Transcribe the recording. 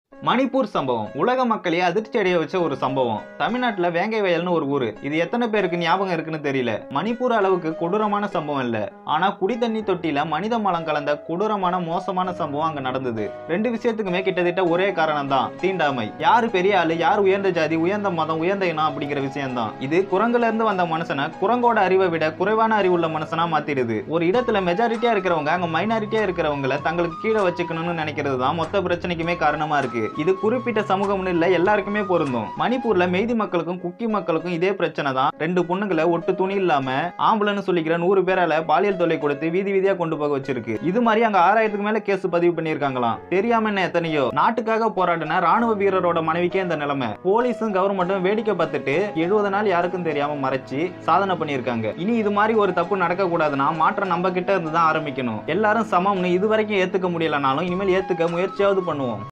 மணிப்பூர் சம்பவம் உலக மக்களையே அதிர்ச்சி அடைய வச்ச ஒரு சம்பவம் தமிழ்நாட்டுல வேங்கை வயல்னு ஒரு ஊரு இது எத்தனை பேருக்கு ஞாபகம் இருக்குன்னு தெரியல மணிப்பூர் அளவுக்கு கொடூரமான சம்பவம் இல்ல ஆனா குடி தண்ணி தொட்டில மனித மலம் கலந்த கொடூரமான மோசமான சம்பவம் அங்க நடந்தது ரெண்டு விஷயத்துக்குமே கிட்டத்தட்ட ஒரே காரணம் தான் தீண்டாமை யாரு பெரிய ஆளு யார் உயர்ந்த ஜாதி உயர்ந்த மதம் உயர்ந்த இனம் அப்படிங்கிற விஷயம் தான் இது குரங்குல இருந்து வந்த மனுஷனை குரங்கோட அறிவை விட குறைவான அறிவுள்ள மனுஷனா மாத்திடுது ஒரு இடத்துல மெஜாரிட்டியா இருக்கிறவங்க அங்க மைனாரிட்டியா இருக்கிறவங்கள தங்களுக்கு கீழே வச்சுக்கணும்னு நினைக்கிறது தான் மொத்த பிரச்சனைக்குமே காரணமா இருக்கு இது குறிப்பிட்ட சமூகம்னு இல்ல எல்லாருக்குமே பொருந்தும் மணிப்பூர்ல மெய்தி மக்களுக்கும் குக்கி மக்களுக்கும் இதே பிரச்சனை தான் ரெண்டு பொண்ணுங்களை ஒட்டு துணி இல்லாம ஆம்பளைன்னு சொல்லிக்கிற நூறு பேரால பாலியல் தொல்லை கொடுத்து வீதி வீதியா கொண்டு போக வச்சிருக்கு இது மாதிரி அங்க ஆறாயிரத்துக்கு மேல கேஸ் பதிவு பண்ணிருக்காங்களாம் தெரியாம என்ன எத்தனையோ நாட்டுக்காக போராடின ராணுவ வீரரோட மனைவிக்கே இந்த நிலைமை போலீஸும் கவர்மெண்ட்டும் வேடிக்கை பார்த்துட்டு எழுபது நாள் யாருக்கும் தெரியாம மறைச்சு சாதனை பண்ணியிருக்காங்க இனி இது மாதிரி ஒரு தப்பு நடக்க கூடாதுன்னா மாற்றம் நம்ம கிட்ட இருந்து தான் ஆரம்பிக்கணும் எல்லாரும் சமம்னு இது வரைக்கும் ஏத்துக்க முடியலனாலும் இனிமேல் ஏத்துக்க முயற்சியாவது பண்ணுவோம்